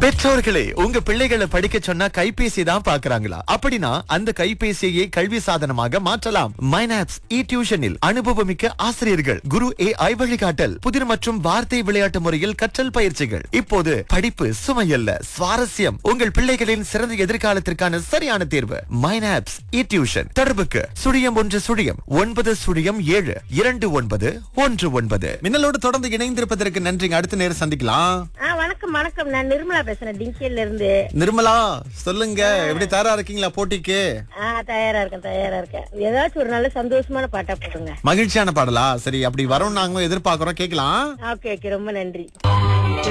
பெற்றோர்களே உங்க பிள்ளைகளை படிக்க சொன்னா கைபேசி தான் பாக்குறாங்களா அப்படின்னா அந்த கைபேசியை கல்வி சாதனமாக மாற்றலாம் மைனாப்ஸ் இ டியூஷனில் அனுபவமிக்க ஆசிரியர்கள் குரு ஏ ஐ வழிகாட்டல் புதிர் மற்றும் வார்த்தை விளையாட்டு முறையில் கற்றல் பயிற்சிகள் இப்போது படிப்பு சுமையல்ல சுவாரஸ்யம் உங்கள் பிள்ளைகளின் சிறந்த எதிர்காலத்திற்கான சரியான தேர்வு மைனாப்ஸ் இ டியூஷன் தொடர்புக்கு சுழியம் ஒன்று சுழியம் ஒன்பது சுழியம் ஏழு இரண்டு ஒன்பது ஒன்று ஒன்பது மின்னலோடு தொடர்ந்து இணைந்திருப்பதற்கு நன்றிங்க அடுத்த நேரம் சந்திக்கலாம் ஆ வணக்கம் வணக்கம் நான் நிர்மலா பேசுறேன் டிங்கில இருந்து நிர்மலா சொல்லுங்க எப்படி தயாரா இருக்கீங்களா போட்டிக்கு ஆ தயாரா இருக்கேன் தயாரா இருக்கேன் ஏதாச்சும் ஒரு நல்ல சந்தோஷமான பாட்டா போடுங்க மகிழ்ச்சியான பாடலா சரி அப்படி வரோம் நாங்களும் எதிர்பார்க்கறோம் கேக்கலாம் ஓகே ஓகே ரொம்ப நன்றி